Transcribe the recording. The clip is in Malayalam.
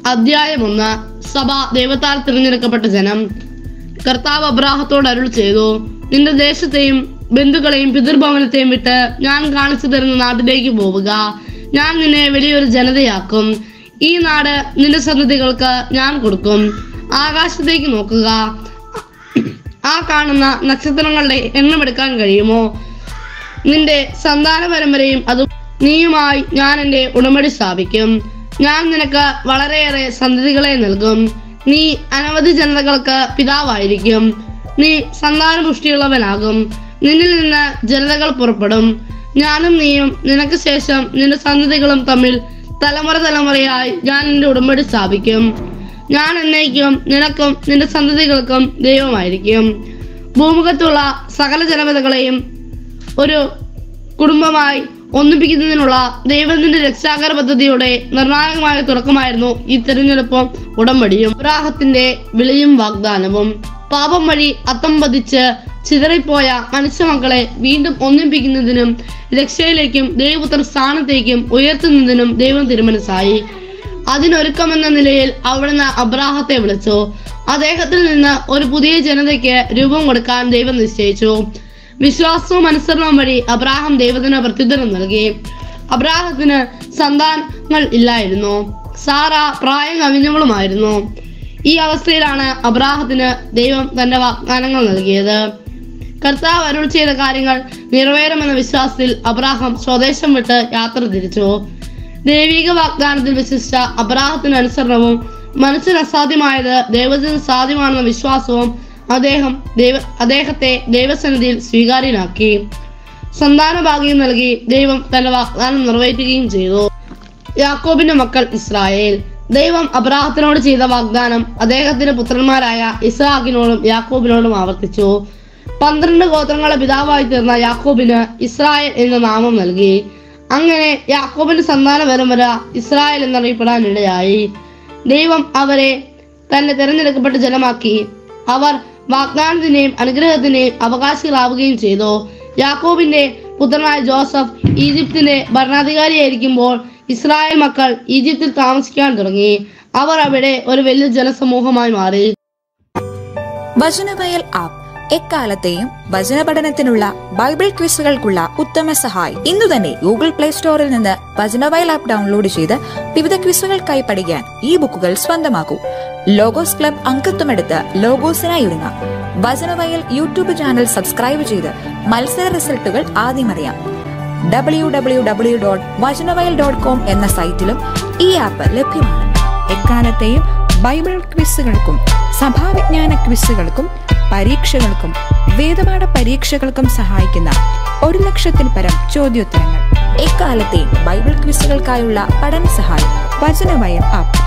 അധ്യായം ഒന്ന് സഭ ദൈവത്താൽ തിരഞ്ഞെടുക്കപ്പെട്ട ജനം കർത്താവ് അബ്രാഹത്തോട് അരുൾ ചെയ്തു നിന്റെ ദേശത്തെയും ബന്ധുക്കളെയും പിതൃഭവനത്തെയും വിട്ട് ഞാൻ കാണിച്ചു തരുന്ന നാട്ടിലേക്ക് പോവുക ഞാൻ നിന്നെ വലിയൊരു ജനതയാക്കും ഈ നാട് നിന്റെ സന്തതികൾക്ക് ഞാൻ കൊടുക്കും ആകാശത്തേക്ക് നോക്കുക ആ കാണുന്ന നക്ഷത്രങ്ങളുടെ എണ്ണമെടുക്കാൻ കഴിയുമോ നിന്റെ സന്താന പരമ്പരയും അതും നീയുമായി ഞാൻ എൻ്റെ ഉടമ്പടി സ്ഥാപിക്കും ഞാൻ നിനക്ക് വളരെയേറെ സന്തതികളെ നൽകും നീ അനവധി ജനതകൾക്ക് പിതാവായിരിക്കും നീ സന്താനപുഷ്ടിയുള്ളവനാകും നിന്നിൽ നിന്ന് ജനതകൾ പുറപ്പെടും ഞാനും നീയും നിനക്ക് ശേഷം നിന്റെ സന്തതികളും തമ്മിൽ തലമുറ തലമുറയായി ഞാൻ നിന്റെ ഉടമ്പടി സ്ഥാപിക്കും ഞാൻ എന്നേക്കും നിനക്കും നിന്റെ സന്തതികൾക്കും ദൈവമായിരിക്കും ഭൂമുഖത്തുള്ള സകല ജനപദകളെയും ഒരു കുടുംബമായി ഒന്നിപ്പിക്കുന്നതിനുള്ള ദൈവത്തിന്റെ രക്ഷാകര പദ്ധതിയുടെ നിർണായകമായ തുടക്കമായിരുന്നു ഈ തെരഞ്ഞെടുപ്പും ഉടമ്പടിയും അബ്രാഹത്തിന്റെ വിളിയും വാഗ്ദാനവും പാപം വഴി അത്തം പതിച്ച് ചിതറിപ്പോയ മനുഷ്യമക്കളെ വീണ്ടും ഒന്നിപ്പിക്കുന്നതിനും രക്ഷയിലേക്കും ദൈവപുത്ര സ്ഥാനത്തേക്കും ഉയർത്തുന്നതിനും ദൈവം തിരുമനസ്സായി അതിനൊരുക്കമെന്ന നിലയിൽ അവിടുന്ന് അബ്രാഹത്തെ വിളിച്ചു അദ്ദേഹത്തിൽ നിന്ന് ഒരു പുതിയ ജനതയ്ക്ക് രൂപം കൊടുക്കാൻ ദൈവം നിശ്ചയിച്ചു വിശ്വാസവും അനുസരണവും വഴി അബ്രാഹം ദൈവത്തിന് പ്രത്യുത്തരം നൽകി അബ്രാഹത്തിന് സന്താനങ്ങൾ ഇല്ലായിരുന്നു സാറ പ്രായം കവിഞ്ഞവളുമായിരുന്നു ഈ അവസ്ഥയിലാണ് അബ്രാഹത്തിന് ദൈവം തന്റെ വാഗ്ദാനങ്ങൾ നൽകിയത് കർത്താവ് അരുൾ ചെയ്ത കാര്യങ്ങൾ നിറവേറുമെന്ന വിശ്വാസത്തിൽ അബ്രാഹം സ്വദേശം വിട്ട് യാത്ര തിരിച്ചു ദൈവിക വാഗ്ദാനത്തിൽ വിശ്വസിച്ച അബ്രാഹത്തിന് അനുസരണവും മനസ്സിന് അസാധ്യമായത് ദൈവത്തിന് സാധ്യമാണെന്ന വിശ്വാസവും അദ്ദേഹം ദൈവ അദ്ദേഹത്തെ ദൈവസന്നിധിയിൽ സ്വീകാര്യനാക്കി സന്താന ഭാഗ്യം നൽകി ദൈവം തന്റെ വാഗ്ദാനം നിറവേറ്റുകയും ചെയ്തു യാക്കോബിന്റെ മക്കൾ ഇസ്രായേൽ ദൈവം അബ്രാഹത്തിനോട് ചെയ്ത വാഗ്ദാനം അദ്ദേഹത്തിന്റെ പുത്രന്മാരായ ഇസ്ഹാക്കിനോടും യാക്കോബിനോടും ആവർത്തിച്ചു പന്ത്രണ്ട് ഗോത്രങ്ങളുടെ പിതാവായി തീർന്ന യാക്കോബിന് ഇസ്രായേൽ എന്ന നാമം നൽകി അങ്ങനെ യാക്കോബിന്റെ സന്താന പരമ്പര ഇസ്രായേൽ എന്നറിയപ്പെടാൻ ഇടയായി ദൈവം അവരെ തന്റെ തിരഞ്ഞെടുക്കപ്പെട്ട ജനമാക്കി അവർ വാഗ്ദാനത്തിന്റെയും അനുഗ്രഹത്തിന്റെയും അവകാശികളാവുകയും ചെയ്തു യാക്കോബിന്റെ പുത്രനായ ജോസഫ് ഈജിപ്തിന്റെ ഭരണാധികാരിയായിരിക്കുമ്പോൾ ഇസ്രായേൽ മക്കൾ ഈജിപ്തിൽ താമസിക്കാൻ തുടങ്ങി അവർ അവിടെ ഒരു വലിയ ജനസമൂഹമായി മാറി വചനവയൽ ആപ്പ് എക്കാലത്തെയും വചന പഠനത്തിനുള്ള ബൈബിൾ ക്വിസുകൾക്കുള്ള ഉത്തമ സഹായി ഇന്നു തന്നെ ഗൂഗിൾ പ്ലേ സ്റ്റോറിൽ നിന്ന് വചനവയൽ ആപ്പ് ഡൗൺലോഡ് ചെയ്ത് വിവിധ ക്വിസുകൾക്കായി പഠിക്കാൻ ഈ ബുക്കുകൾ സ്വന്തമാക്കൂ ലോഗോസ് ക്ലബ് അംഗത്വമെടുത്ത് ലോഗോസിനായി ഒരുങ്ങാം വചനവയൽ യൂട്യൂബ് ചാനൽ സബ്സ്ക്രൈബ് ചെയ്ത് മത്സര റിസൾട്ടുകൾ ആദ്യം അറിയാം W W W dot Vachanavayal dot com എന്ന സൈറ്റിലും ഈ ആപ്പ് ലഭ്യമാണ് എക്കാലത്തെയും ബൈബിൾ ക്വിസുകൾക്കും സഭാവിജ്ഞാന ക്വിസുകൾക്കും പരീക്ഷകൾക്കും വേദപാഠ പരീക്ഷകൾക്കും സഹായിക്കുന്ന ഒരു ലക്ഷത്തിൽ പരം ചോദ്യോത്തരങ്ങൾ എക്കാലത്തെയും ബൈബിൾ ക്വിസുകൾക്കായുള്ള പഠന സഹായം വചനവയൽ ആപ്പ്